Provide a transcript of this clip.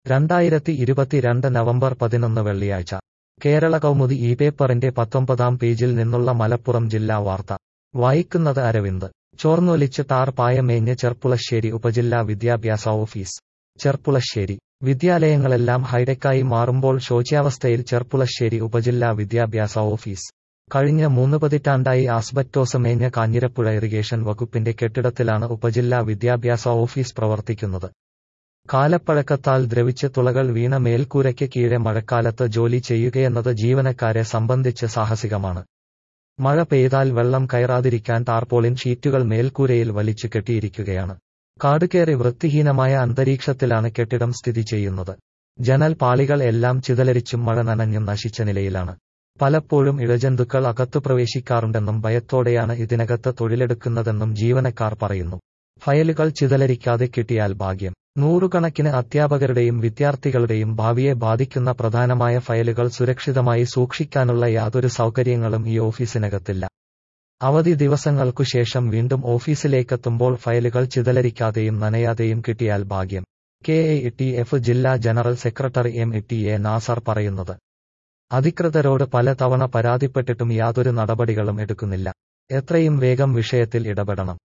രണ്ടായിരത്തി ഇരുപത്തിരണ്ട് നവംബർ പതിനൊന്ന് വെള്ളിയാഴ്ച കേരള കൗമുദി ഈ പേപ്പറിന്റെ പത്തൊമ്പതാം പേജിൽ നിന്നുള്ള മലപ്പുറം ജില്ലാ വാർത്ത വായിക്കുന്നത് അരവിന്ദ് ചോർന്നൊലിച്ച് ടാർ പായമേഞ്ഞ് ചെർപ്പുളശ്ശേരി ഉപജില്ലാ വിദ്യാഭ്യാസ ഓഫീസ് ചെർപ്പുളശ്ശേരി വിദ്യാലയങ്ങളെല്ലാം ഹൈടെക്കായി മാറുമ്പോൾ ശോച്യാവസ്ഥയിൽ ചെർപ്പുളശ്ശേരി ഉപജില്ലാ വിദ്യാഭ്യാസ ഓഫീസ് കഴിഞ്ഞ മൂന്ന് പതിറ്റാണ്ടായി ആസ്ബറ്റോസ് മേഞ്ഞ കാഞ്ഞിരപ്പുഴ ഇറിഗേഷൻ വകുപ്പിന്റെ കെട്ടിടത്തിലാണ് ഉപജില്ലാ വിദ്യാഭ്യാസ ഓഫീസ് പ്രവർത്തിക്കുന്നത് കാലപ്പഴക്കത്താൽ ദ്രവിച്ച് തുളകൾ വീണ മേൽക്കൂരയ്ക്ക് കീഴെ മഴക്കാലത്ത് ജോലി ചെയ്യുകയെന്നത് ജീവനക്കാരെ സംബന്ധിച്ച് സാഹസികമാണ് മഴ പെയ്താൽ വെള്ളം കയറാതിരിക്കാൻ ടാർപോളിൻ ഷീറ്റുകൾ മേൽക്കൂരയിൽ വലിച്ചു കെട്ടിയിരിക്കുകയാണ് കാടുകയറി വൃത്തിഹീനമായ അന്തരീക്ഷത്തിലാണ് കെട്ടിടം സ്ഥിതി ചെയ്യുന്നത് ജനൽ പാളികൾ എല്ലാം ചിതലരിച്ചും മഴ നനഞ്ഞും നശിച്ച നിലയിലാണ് പലപ്പോഴും ഇഴജന്തുക്കൾ അകത്തു പ്രവേശിക്കാറുണ്ടെന്നും ഭയത്തോടെയാണ് ഇതിനകത്ത് തൊഴിലെടുക്കുന്നതെന്നും ജീവനക്കാർ പറയുന്നു ഫയലുകൾ ചിതലരിക്കാതെ കിട്ടിയാൽ ഭാഗ്യം നൂറുകണക്കിന് അധ്യാപകരുടെയും വിദ്യാർത്ഥികളുടെയും ഭാവിയെ ബാധിക്കുന്ന പ്രധാനമായ ഫയലുകൾ സുരക്ഷിതമായി സൂക്ഷിക്കാനുള്ള യാതൊരു സൗകര്യങ്ങളും ഈ ഓഫീസിനകത്തില്ല അവധി ദിവസങ്ങൾക്കു ശേഷം വീണ്ടും ഓഫീസിലേക്കെത്തുമ്പോൾ ഫയലുകൾ ചിതലരിക്കാതെയും നനയാതെയും കിട്ടിയാൽ ഭാഗ്യം കെ എ ടി എഫ് ജില്ലാ general secretary M T A Nasar പറയുന്നത് അധികൃതരോട് പലതവണ പരാതിപ്പെട്ടിട്ടും യാതൊരു നടപടികളും എടുക്കുന്നില്ല എത്രയും വേഗം വിഷയത്തിൽ ഇടപെടണം